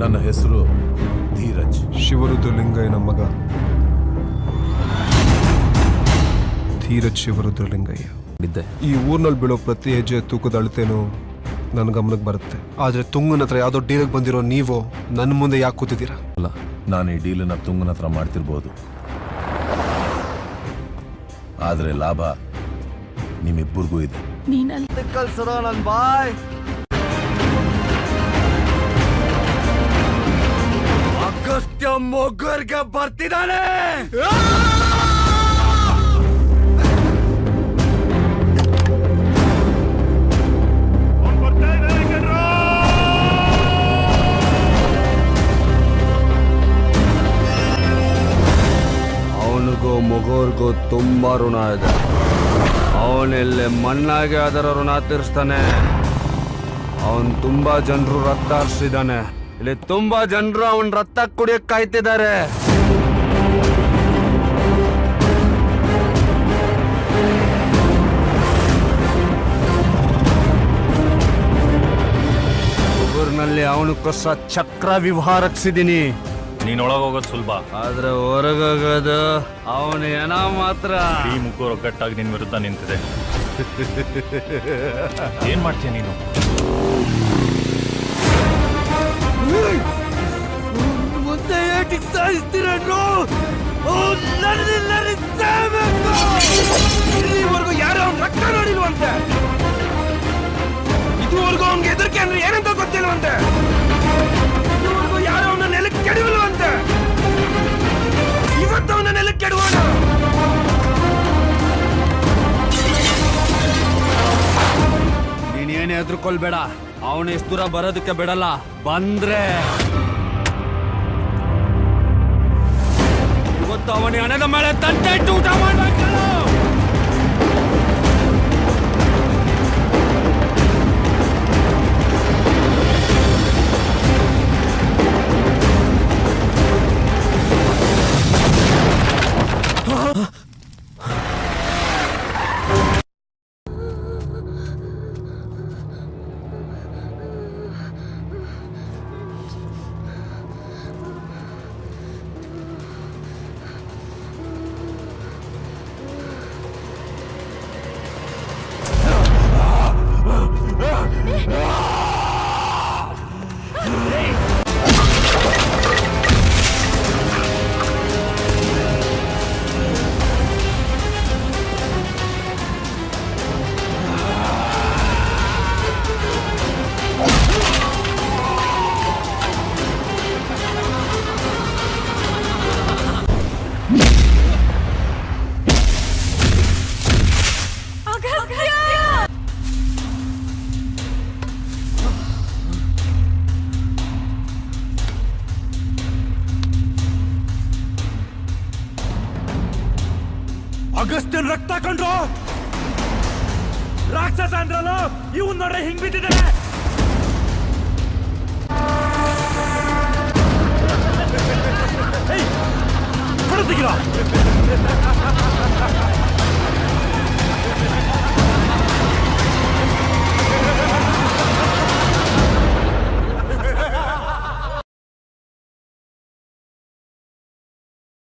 ನನ್ನ ಹೆಸರು ಧೀರಜ್ ಶಿವರುದ್ರಲಿಂಗಯ್ಯನ ಮಗ ಧೀರಜ್ ಶಿವರುದ್ರಲಿಂಗಯ್ಯ ಬಿದ್ದೆ ಈ ಊರ್ನಲ್ಲಿ ಬೀಳೋ ಪ್ರತಿ ಹೆಜ್ಜೆ ತೂಕದ ಅಳತೆನೂ ನನ್ನ ಗಮನಕ್ಕೆ ಬರುತ್ತೆ ಆದ್ರೆ ತುಂಗನ ಹತ್ರ ಯಾವ್ದೋ ಡೀಲಿಗೆ ಬಂದಿರೋ ನೀವು ನನ್ನ ಮುಂದೆ ಯಾಕೆ ಕೂತಿದ್ದೀರಾ ಅಲ್ಲ ನಾನು ಈ ಡೀಲನ್ನ ತುಂಗನ ಹತ್ರ ಮಾಡ್ತಿರ್ಬೋದು ಆದ್ರೆ ಲಾಭ ನಿಮ್ಮಿಬ್ಬರಿಗೂ ಇದೆ ನೀನಲ್ಲಿ ಕಲ್ಸರೋ ನನ್ ಬಾಯ್ ಅಗಸ್ತ್ಯ ಮೊಗ್ಗರ್ಗೆ ಬರ್ತಿದ್ದಾನೆ ಅವನಿಗೂ ಮಗೋರ್ಗೂ ತುಂಬಾ ಋಣ ಇದೆ ಅವನಿಲ್ಲಿ ಮಣ್ಣಾಗೆ ಅದರ ಋಣ ತೀರಿಸ್ತಾನೆ ಅವನ್ ತುಂಬಾ ಜನರು ರಕ್ತ ಹರಿಸಿದಾನೆ ಇಲ್ಲಿ ತುಂಬಾ ಜನರು ಅವನ್ ರಕ್ತ ಕುಡಿಯಕ್ ಕಾಯ್ತಿದ್ದಾರೆ ಊರಿನಲ್ಲಿ ಅವನಕ್ಕೋಸ್ಕರ ಚಕ್ರ ವಿವಾಹ ರಕ್ಷಿದೀನಿ ನೀನ್ ಒಳಗೋಗೋದು ಸುಲಭ ಆದ್ರೆ ಹೊರಗೋಗೋದು ಅವನ ಏನ ಮಾತ್ರ ಈ ಮುಗ್ಗು ಒಗ್ಗಟ್ಟಾಗಿ ನಿನ್ ವಿರುದ್ಧ ನಿಂತಿದೆ ಏನ್ ಮಾಡ್ತೀಯ ನೀನು ಮುಂದೆ ಏಟಿಗೆ ಸಾಯಿಸ್ತೀರೇನು ಇಲ್ಲಿವರೆಗೂ ಯಾರು ಅವ್ನ ರಕ್ತ ನೋಡಿಲ್ವಂತೆ ಇದುವರೆಗೂ ಅವ್ನಿಗೆ ಹೆದರಿಕೆ ಅಂದ್ರೆ ಏನಂತ ಗೊತ್ತಿಲ್ವಂತೆ ಇದುವರೆಗೂ ಯಾರು ಅವನ ನೆಲಕ್ಕೆ ಕೆಡವಿಲ್ವಂತೆ ಇವತ್ತು ಅವನ ನೆಲಕ್ಕೆ ಕೆಡவோಣ ನೀನೇನೇ ಹೆದರ್ಕೊಳ್ಬೇಡ ಅವನ ಎಷ್ಟು ದೂರ ಬರೋದಕ್ಕೆ ಬಿಡಲ್ಲ ಬಂದ್ರೆ ಇವತ್ತು ಅವನ ಹಣದ ಮೇಲೆ ತಂದೆ ಇಟ್ಟು ಊಟ ಮಾಡ್ಬೇಕು ಅಗಸ್ತ್ಯನ್ ರಕ್ತ ಕಂಡ್ರು ರಾಕ್ಷಸ ಅಂದ್ರಲ್ಲ ಇವನ್ ನೋಡ್ರೆ ಹಿಂಗ್ ಬಿದ್ದಿದ್ದಾನೆ ಏಯ್, ಹೊರಗ್ ತೆಗೀರೋ.